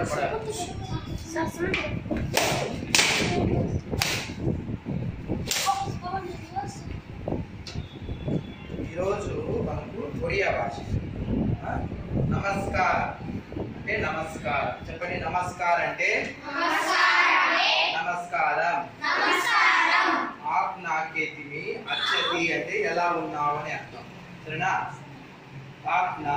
ఈరోజు మనకు ఒడియా భాష ఆ? నమస్కారం అంటే నమస్కారం చెప్పండి నమస్కారం అంటే నమస్కారం ఆప్ నాకేతిమి అచ్చతి అంటే ఎలా ఉన్నావు అని అర్థం సరేనా ఆప్ నా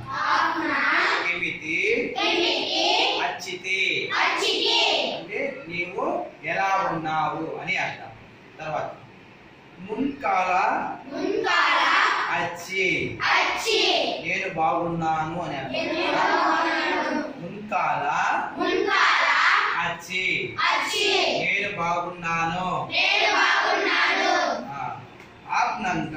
ఏమిటి అచ్చితి అంటే నీవు ఎలా ఉన్నావు అని అర్థం తర్వాత మున్కాల అచ్చి నేను బాగున్నాను అని అర్థం మున్కాల అచ్చి నేను బాగున్నాను ఆ, ఆప్నంక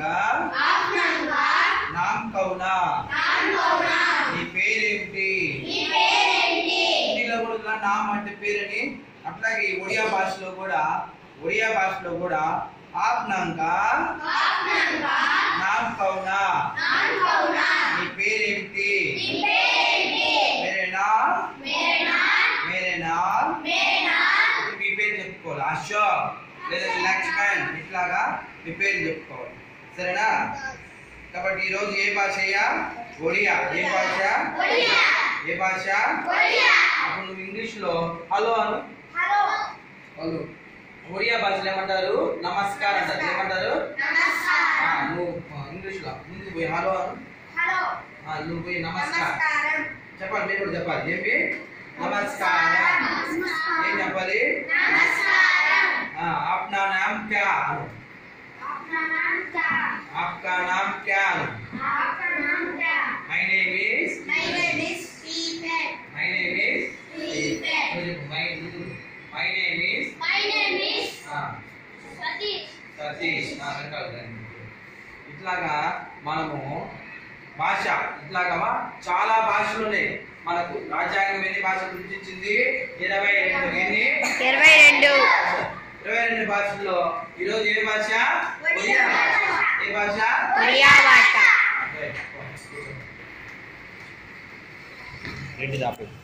నామ్ కౌనా నీ పేరేమిటి హిందీలో కూడా ఇలా నామ్ అంటే పేరని అట్లాగే ఈ ఒడియా భాషలో కూడా ఒడియా భాషలో కూడా ఆప్నంక నామ్ కౌనా నీ పేరేమిటి మేరేనా మేరేనా ఇప్పుడు మీ పేరు చెప్పుకోవాలి అశోక్ లేదా లక్ష్మణ్ ఇట్లాగా మీ పేరు చెప్పుకోవాలి సరేనా కాబట్టి ఈరోజు ఏ భాష అయ్యా ఒడియా ఏ భాష ఏ భాష అప్పుడు నువ్వు ఇంగ్లీష్ లో హలో అను హలో ఒడియా భాషలో ఏమంటారు నమస్కారం అంటారు ఏమంటారు ఆ, నువ్వు ఇంగ్లీష్ లో ముందు పోయి హలో అను ఆ, నువ్వు పోయి నమస్కారం చెప్పాలి మీరు కూడా చెప్పాలి చెప్పి నమస్కారం ఏం చెప్పాలి ఆ, अपना नाम क्या अनु आपका नाम क्या Anu my name is my name is my my name is Satish ఆ, వెనకాల రండి. ఇట్లాగా మనము భాష ఇట్లాగా చాలా భాషలు ఉన్నాయి మనకు రాజ్యాంగం ఎన్ని భాషలు గుర్తించింది ఇరవై రెండు ఎన్ని ఇరవై రెండు ఇరవై రెండు భాషల్లో ఈరోజు ఏ భాష ఒడియా భాష ఏ భాష ఒడియా భాష రెండు దాపి